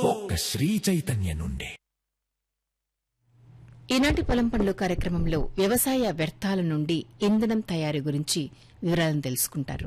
ఒక్క శ్రీ చైతన్య నుండి ఈనాటి పొలం పనులు కార్యక్రమంలో వ్యవసాయ వ్యర్థాల నుండి ఇంధనం తయారీ గురించి వివరాలను తెలుసుకుంటారు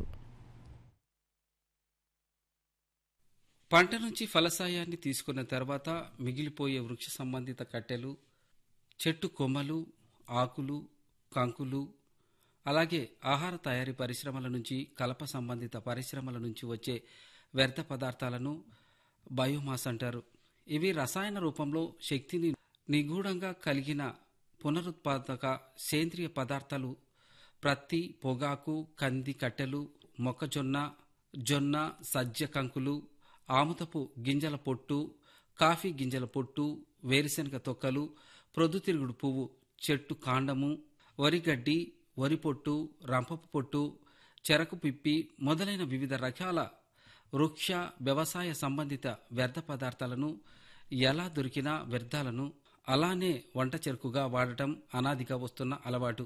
పంట నుంచి ఫలసాయాన్ని తీసుకున్న తర్వాత మిగిలిపోయే వృక్ష సంబంధిత కట్టెలు చెట్టు కొమ్మలు ఆకులు కంకులు అలాగే ఆహార తయారీ పరిశ్రమల నుంచి కలప సంబంధిత పరిశ్రమల నుంచి వచ్చే వ్యర్థ పదార్థాలను బయోమాస్ అంటారు ఇవి రసాయన రూపంలో శక్తిని నిగూఢంగా కలిగిన పునరుత్పాదక సేంద్రియ పదార్థాలు ప్రత్తి పొగాకు కంది కట్టెలు మొక్కజొన్న జొన్న సజ్జ కంకులు ఆముతపు గింజల పొట్టు కాఫీ గింజల పొట్టు వేరుశనగ తొక్కలు ప్రొద్దుతిరుగుడు పువ్వు చెట్టు కాండము వరిగడ్డి వరి పొట్టు రంపపు పొట్టు చెరకు పిప్పి మొదలైన వివిధ రకాల వృక్ష వ్యవసాయ సంబంధిత వ్యర్థ పదార్థాలను ఎలా దొరికినా వ్యర్థాలను అలానే వంట చెరుకుగా వాడటం అనాదిగా వస్తున్న అలవాటు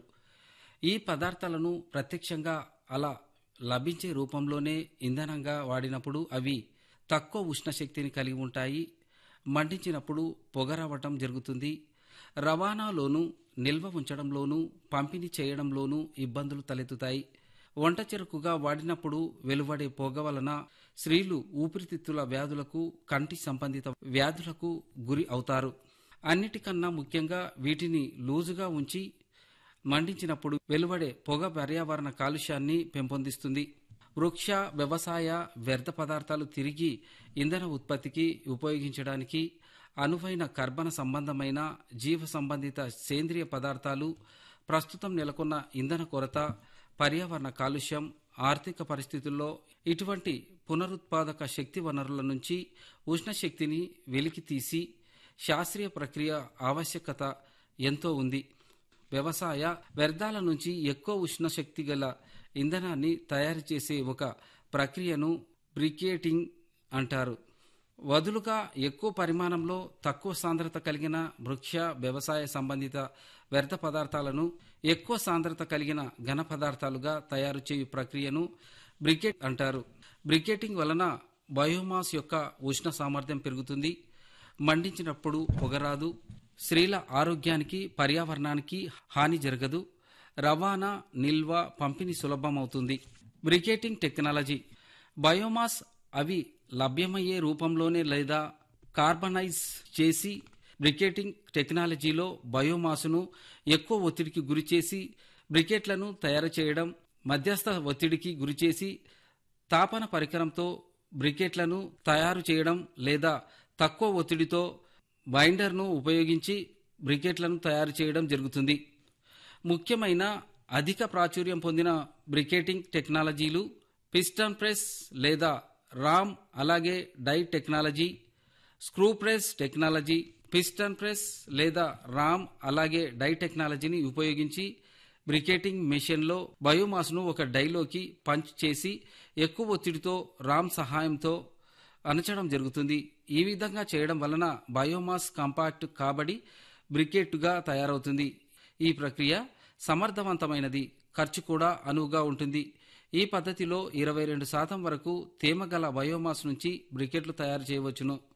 ఈ పదార్థాలను ప్రత్యక్షంగా అలా లభించే రూపంలోనే ఇంధనంగా వాడినప్పుడు అవి తక్కువ ఉష్ణశక్తిని కలిగి ఉంటాయి మండించినప్పుడు పొగ రావటం జరుగుతుంది రవాణాలోనూ నిల్వ ఉంచడంలోనూ పంపిణీ చేయడంలోనూ ఇబ్బందులు తలెత్తుతాయి వంట చెరుకుగా వాడినప్పుడు వెలువడే పొగ వలన స్త్రీలు ఊపిరితిత్తుల వ్యాధులకు కంటి సంబంధిత వ్యాధులకు గురి అవుతారు అన్నిటికన్నా ముఖ్యంగా వీటిని లూజుగా ఉంచి మండించినప్పుడు వెలువడే పొగ పర్యావరణ కాలుష్యాన్ని పెంపొందిస్తుంది వృక్ష వ్యవసాయ వ్యర్థ పదార్థాలు తిరిగి ఇంధన ఉత్పత్తికి ఉపయోగించడానికి అనువైన కర్బన సంబంధమైన జీవ సంబంధిత సేంద్రియ పదార్థాలు ప్రస్తుతం నెలకొన్న ఇంధన కొరత పర్యావరణ కాలుష్యం ఆర్థిక పరిస్థితుల్లో ఇటువంటి పునరుత్పాదక శక్తి వనరుల నుంచి ఉష్ణశక్తిని వెలికి తీసి శాస్త్రీయ ప్రక్రియ ఆవశ్యకత ఎంతో ఉంది వ్యవసాయ వ్యర్థాల నుంచి ఎక్కువ ఉష్ణశక్తి గల ఇంధనాన్ని తయారు చేసే ఒక ప్రక్రియను బ్రికేటింగ్ అంటారు వదులుగా ఎక్కువ పరిమాణంలో తక్కువ సాంద్రత కలిగిన వృక్ష వ్యవసాయ సంబంధిత వ్యర్థ పదార్థాలను ఎక్కువ సాంద్రత కలిగిన ఘన పదార్థాలుగా తయారు చేయు ప్రక్రియను బ్రికెట్ అంటారు బ్రికెటింగ్ వలన బయోమాస్ యొక్క ఉష్ణ సామర్థ్యం పెరుగుతుంది మండించినప్పుడు పొగరాదు స్త్రీల ఆరోగ్యానికి పర్యావరణానికి హాని జరగదు రవాణా నిల్వ పంపిణీ సులభమవుతుంది బ్రికేటింగ్ టెక్నాలజీ బయోమాస్ అవి లభ్యమయ్యే రూపంలోనే లేదా కార్బనైజ్ చేసి బ్రికేటింగ్ టెక్నాలజీలో బయోమాసును ఎక్కువ ఒత్తిడికి గురిచేసి బ్రికెట్లను తయారు చేయడం మధ్యస్థ ఒత్తిడికి గురిచేసి తాపన పరికరంతో బ్రికెట్లను తయారు చేయడం లేదా తక్కువ ఒత్తిడితో బైండర్ను ఉపయోగించి బ్రికెట్లను తయారు చేయడం జరుగుతుంది ముఖ్యమైన అధిక ప్రాచుర్యం పొందిన బ్రికెటింగ్ టెక్నాలజీలు పిస్టన్ ప్రెస్ లేదా రామ్ అలాగే die technology screw press technology piston press లేదా రామ్ అలాగే డై టెక్నాలజీని ఉపయోగించి బ్రికెటింగ్ మెషిన్లో బయోమాస్ను ఒక డైలోకి పంచ్ చేసి ఎక్కువ ఒత్తిడితో రామ్ సహాయంతో అనచడం జరుగుతుంది ఈ విధంగా చేయడం వలన బయోమాస్ కాంపాక్ట్ కాబడి బ్రికెట్గా తయారవుతుంది ఈ ప్రక్రియ సమర్థవంతమైనది ఖర్చు కూడా అనువుగా ఉంటుంది ఈ పద్ధతిలో ఇరవై రెండు శాతం వరకు తేమ గల బయోమాస్ నుంచి బ్రికెట్లు తయారు చేయవచ్చును